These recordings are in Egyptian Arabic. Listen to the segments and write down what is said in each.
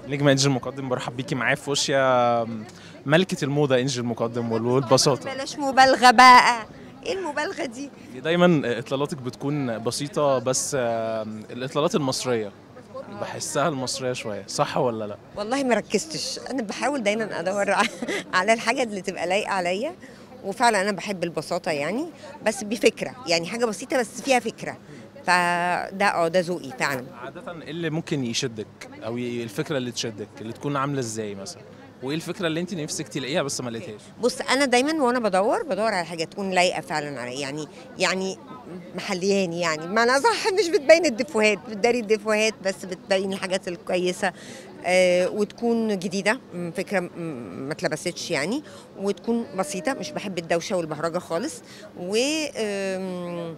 نجمة انجل مقدم برحب بيكي معايا في وشيا ملكة الموضة انجل مقدم وال- والبساطة بلاش مبالغه بقى ايه المبالغه دي دايما اطلالاتك بتكون بسيطة بس آم، الاطلالات المصرية بحسها المصرية شوية صح ولا لا؟ والله ما ركزتش انا بحاول دايما ادور ع- على الحاجه اللي تبقى لايقه عليا وفعلا انا بحب البساطه يعني بس بفكره يعني حاجه بسيطه بس فيها فكره فده اه ده ذوقي فعلا عادة ايه اللي ممكن يشدك او ي- الفكرة اللي تشدك اللي تكون عاملة ازاي مثلا؟ وايه الفكرة اللي انت نفسك تلاقيها بس ما لقيتهاش؟ بص انا دايما وانا بدور بدور على حاجه تكون لايقه فعلا عليا يعني يعني محلياني يعني بمعنى صح مش بتبين الدفوهات بتداري الدفوهات بس بتبين الحاجات الكويسه آه وتكون جديده م، فكره م، ما اتلبستش يعني وتكون بسيطه مش بحب الدوشه والبهرجه خالص و آم،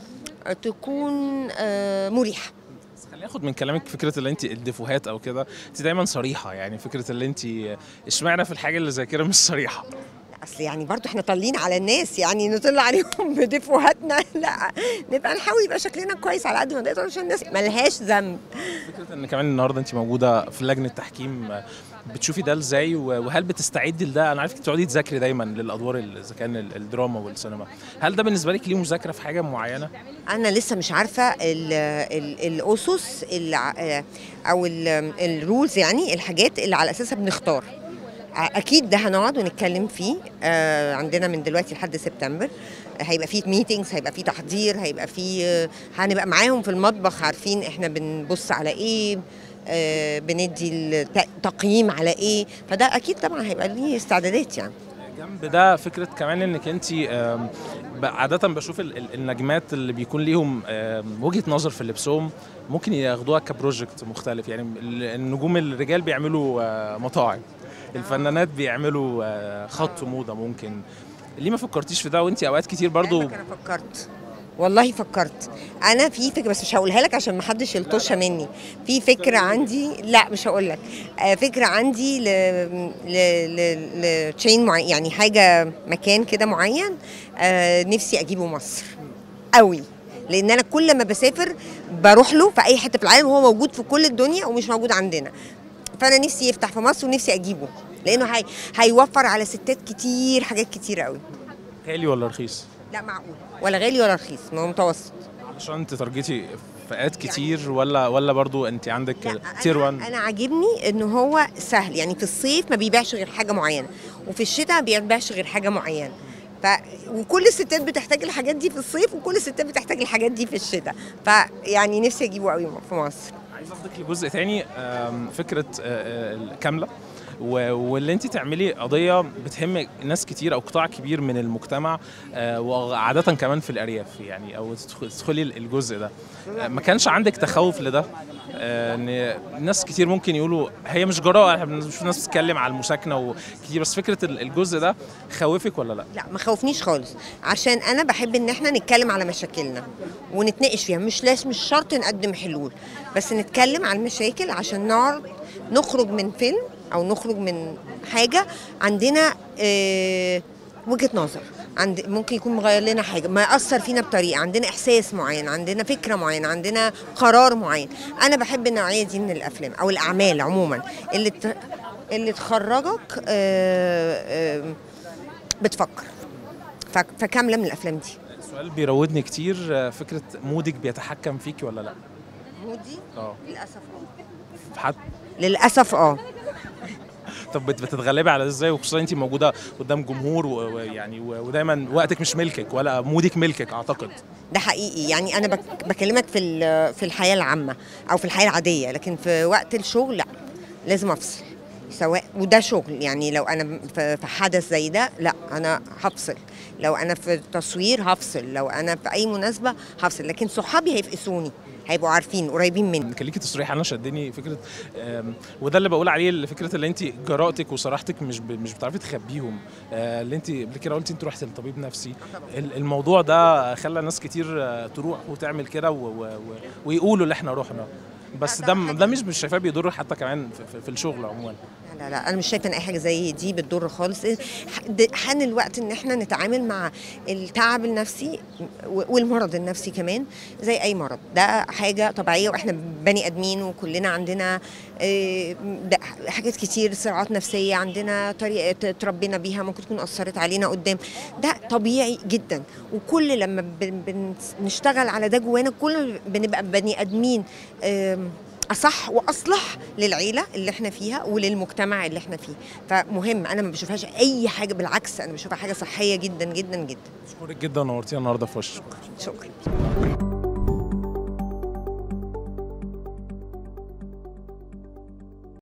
تكون آه مريحه بس خليني اخد من كلامك فكره اللي انت الدفوهات او كده انت دايما صريحه يعني فكره اللي انت اشمعنى في الحاجه اللي زي كده مش صريحه اصل يعني برضو احنا طالين على الناس يعني نطل عليهم بدفوهاتنا لا نبقى نحاول يبقى شكلنا كويس على قد ما نقدر عشان الناس ملهاش ذنب فكره ان كمان النهارده انت موجوده في لجنه تحكيم بتشوفي ده ازاي وهل بتستعدي لده انا عارفك بتقعدي تذاكري دايما للادوار ال- اذا كان ال- الدراما والسينما هل ده بالنسبه لك ليه مذاكره في حاجه معينه انا لسه مش عارفه ال ال الاسس ال او الرولز يعني الحاجات اللي على اساسها بنختار اكيد ده هنقعد ونتكلم فيه آه، عندنا من دلوقتي لحد سبتمبر هيبقى فيه ميتينجز هيبقى فيه تحضير هيبقى فيه آه، هنبقى معاهم في المطبخ عارفين احنا بنبص على ايه آه، بندي التقييم على ايه فده اكيد طبعا هيبقى ليه استعدادات يعني جنب ده فكره كمان انك انت آم، ب- عاده بشوف ال- ال- النجمات اللي بيكون ليهم آم، وجهه نظر في لبسهم ممكن ياخدوها كبروجكت مختلف يعني ال- النجوم الرجال بيعملوا آه، مطاعم الفنانات بيعملوا آه، خط موضه ممكن ليه ما فكرتيش في ده وانت اوقات كتير برضو لعلمك انا فكرت والله فكرت انا في فكره بس مش هقولها لك عشان ما حدش يلطشها مني في فكره عندي لا مش هقول لك آه، فكره عندي ل ل ل لتشين معين يعني حاجه مكان كده معين آه، نفسي اجيبه مصر قوي لان انا كل ما بسافر بروح له في اي حته في العالم هو موجود في كل الدنيا ومش موجود عندنا فانا نفسي يفتح في مصر ونفسي اجيبه لانه هي هيوفر على ستات كتير حاجات كتير قوي غالي ولا رخيص لا معقول ولا غالي ولا رخيص ما هو متوسط علشان انت تارجتي فئات كتير ولا ولا برضو انت عندك لا، تير 1 انا, أنا عاجبني ان هو سهل يعني في الصيف ما بيبيعش غير حاجه معينه وفي الشتاء ما بيبيعش غير حاجه معينه ف وكل الستات بتحتاج الحاجات دي في الصيف وكل الستات بتحتاج الحاجات دي في الشتاء فيعني نفسي اجيبه قوي في مصر عايز اخدك لجزء تاني آم، فكره آه، آه، كامله و- واللي انت تعملي قضيه بتهم ناس كتير او قطاع كبير من المجتمع آه، وعاده كمان في الارياف يعني او تدخل- تدخلي الجزء ده آه، ما كانش عندك تخوف لده آه، ان ناس كتير ممكن يقولوا هي مش جراءه احنا بنشوف ناس بتتكلم على المساكنه وكتير بس فكره ال- الجزء ده خوفك ولا لا؟ لا ما خوفنيش خالص عشان انا بحب ان احنا نتكلم على مشاكلنا ونتناقش فيها مش لاش مش شرط نقدم حلول بس نتكلم عن المشاكل عشان نعرف نخرج من فيلم او نخرج من حاجه عندنا آه وجهه نظر عند ممكن يكون مغير لنا حاجه ما ياثر فينا بطريقه عندنا احساس معين عندنا فكره معينه عندنا قرار معين انا بحب النوعيه دي من الافلام او الاعمال عموما اللي ت... اللي تخرجك آه آه بتفكر ف- فكامله من الافلام دي السؤال بيراودني كتير آه، فكره مودك بيتحكم فيكي ولا لا؟ مودي اه للاسف اه في حد للاسف اه طب بت- بتتغلبي على ده ازاي وخصوصا انت موجوده قدام جمهور و- ويعني و- ودايما وقتك مش ملكك ولا مودك ملكك اعتقد ده حقيقي يعني انا بك بكلمك في ال- في الحياه العامه او في الحياه العاديه لكن في وقت الشغل لا لازم افصل سواء وده شغل يعني لو انا في في حدث زي ده لا انا هفصل لو انا في تصوير هفصل لو انا في اي مناسبه هفصل لكن صحابي هيفقسوني هيبقوا عارفين قريبين مني كان ليكي تصريح انا شدني فكره آم، وده اللي بقول عليه اللي فكره اللي انت جرأتك وصراحتك مش ب- مش بتعرفي تخبيهم آه، اللي انت قبل كده قلتي انت رحت لطبيب نفسي ال- الموضوع ده خلى ناس كتير آه، تروح وتعمل كده و- و- و- ويقولوا اللي احنا رحنا بس لا، ده ده حاجة- ده مش مش شايفاه بيضر حتى كمان في, في, في الشغل عموما لا لا لا انا مش شايفه ان اي حاجه زي دي بتضر خالص ح- ده حان الوقت ان احنا نتعامل مع التعب النفسي و- والمرض النفسي كمان زي اي مرض ده حاجه طبيعيه واحنا بني ادمين وكلنا عندنا آه، ده حاجات كتير صراعات نفسيه عندنا طريقه تربينا بيها ممكن تكون اثرت علينا قدام ده طبيعي جدا وكل لما بن- بنشتغل على ده جوانا كل بنبقى بني ادمين آم، اصح واصلح للعيله اللي احنا فيها وللمجتمع اللي احنا فيه فمهم انا ما بشوفهاش اي حاجه بالعكس انا بشوفها حاجه صحيه جدا جدا جدا اشكرك جدا نورتينا النهارده في وش شكرا